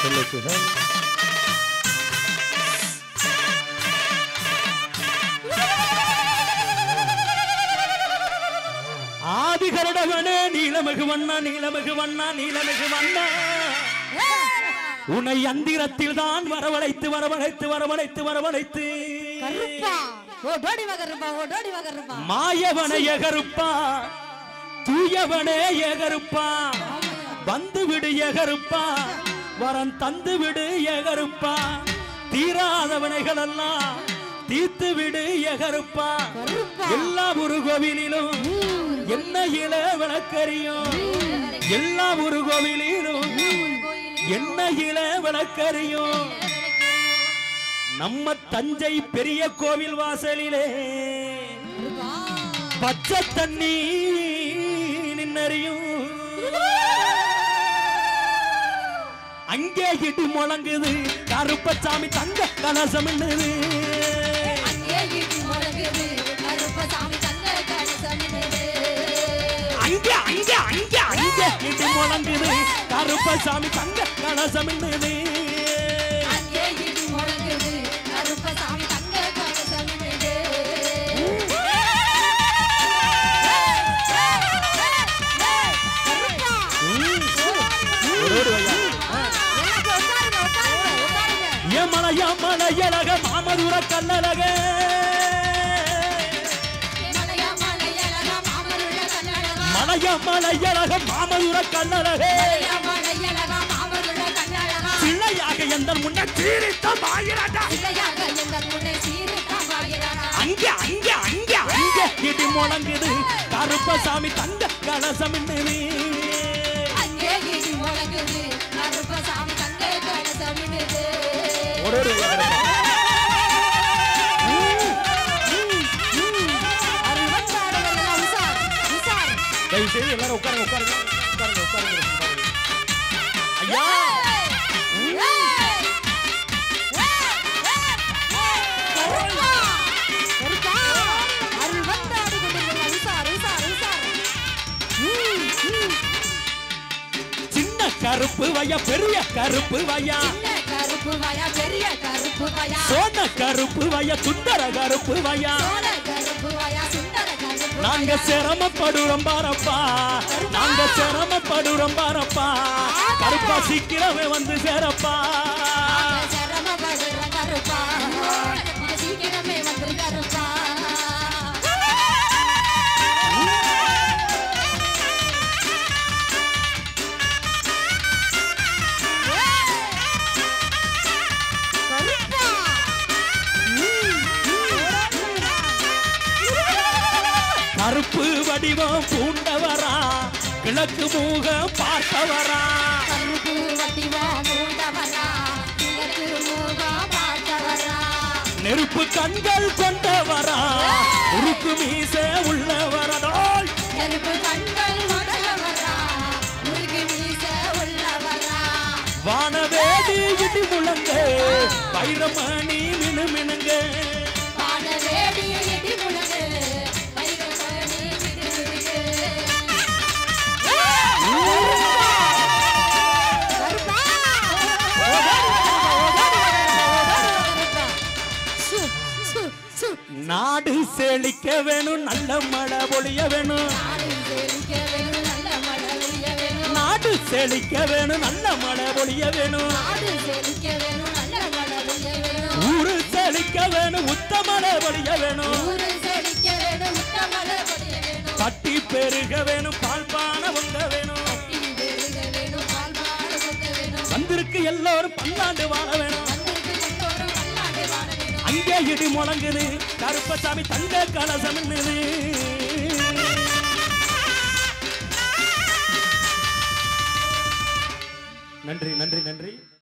சொல்லுச்சுதான் ஆதிகரடவனே நீலமிகு வண்ணா நீலமிகு வண்ணா நீலமிகு வண்ணா உன்னை அந்திரத்தில் தான் வரவழைத்து வரவழைத்து வரவழைத்து வரவழைத்து கருப்பா ஓடோடி வா கருப்பா ஓடோடி வா கருப்பா மாயவனை எகருப்பா தூயவனே எகருப்பா வந்து விடு எகருப்பா வரம் தந்து விடு எகருப்பா தீராத வினைகள் எல்லாம் தீர்த்து விடு எகருப்பா கருப்பா எல்லா ஒரு கோவிலிலும் என்ன இள விளக்கறியும் எல்லா ஒரு கோவிலிலும் என்ன இள விளக்கறியும் நம்ம தஞ்சை பெரிய கோவில் வாசலிலே கருப்பா பச்சை தண்ணி நின்னறியும் அங்கே இடி முழங்குது கருப்பசாமி தங்க கலசம் என்னது அங்கே இடி முழங்குது கருப்பசாமி தங்க கலசமிடுது அங்க அங்க அங்க அங்க இடி முழங்குது கருப்பசாமி தங்க கலசம் என்னது அங்கே இடி முழங்குது கருப்பசாமி தங்க கலசமிடுது கருப்பா ஓடு வையா. எனக்கு உட்காருங்க உட்காருங்க உட்காருங்க ஏமல ஏமல எலக மாமதுர கல்லழக மலையா மலையழகா மாமருள்ள கண்ணழகா மலைய மல எலக மாமதுர கல்லழக மலையா மலையழகா மாமருள்ள கண்ணழகா பிள்ளையாக எந்த முன்ன தீரித்த மாயிரடா இல்லையாக எங்கள் முன்னே சீரிட்டான் வாழ்கிறானா அங்க அங்க அங்க அங்க இடி முழங்குது கருப்பசாமி தங்க கலசம் என்னது அங்கே இடி முழங்குது கருப்பசாமி தங்க கலசமிடுது ஒரு ஒரு அறுபத்தாறுகள் உசார் உசார் தயவு செய்து எல்லாரும் உட்காருங்க உட்காருங்க உட்காருங்க உட்காருங்க உட்காருங்க. ஐயா கருப்பா கருப்பா அறுபத்தாறு கொண்டிருக்கிற உசார் உசார் உசார் சின்ன கருப்பு வயா பெரிய கருப்பு வயா சின்ன கருப்பு வயா பெரிய கருப்பு வயா சோன கருப்பு வயா சுந்தர கருப்பு வயா சோழ கருப்பு வயா சுந்தர கருப்பு நாங்க சிரமப்படுறோம் பாரப்பா நாங்க சிரமப்படுறோம் பாரப்பா கருப்பா சீக்கிரமே வந்து சேரப்பா சிரமப்படுற கருப்பா இங்க சீக்கிரமே வந்து கருப்பா கருப்பா கருப்பு வடிவம் பூண்டவரா கிழக்கு முகம் பார்த்தவரா கருப்பு வடிவா மூண்டவரா கிழக்கு முகம் பார்த்தவரா நெருப்பு கண்கள் கொண்டவரா உருக்கு மீச உள்ளவரதோய் நெருப்பு கண்கள் உடையவரா முருகி மீச உள்ளவரா வானவேதி இடி முழங்க வைரமணி மினுமினுங்க வானவேடி இடி முழங்கு வைரமணி மினுமினுங்கு. கருப்பா! கருப்பா! சு, சு, சு. நாடு செழிக்க வேணும் நல்ல மழை பொழிய வேணும் நாடு செழிக்க வேணும், நல்ல மழை பெய்ய வேணும். நாடு செழிக்க வேணும் நல்ல மழை பொழிய வேணும் நாடு செழிக்க வேணும், நல்ல மழை பெய்ய வேணும். ஊரு செழிக்க வேணும் உத்த மழை பொழிய வேணும் ஊரு செழிக்க வேணும், உத்த மழை பெய்ய வேணும். கட்டி பெருக வேணும் பால் பானை உங்க வேணும் கட்டி பெருக வேணும், பால் மாடு பொங்க வேணும். வந்திருக்கு எல்லோரும் பல்லாண்டு வாழ வேணும் வந்திருக்கு கொண்டோரும் பல்லாண்டு வாழ வேணும். அங்கே இடி முழங்குது கருப்பசாமி தங்க கலசம் என்னது நன்றி நன்றி நன்றி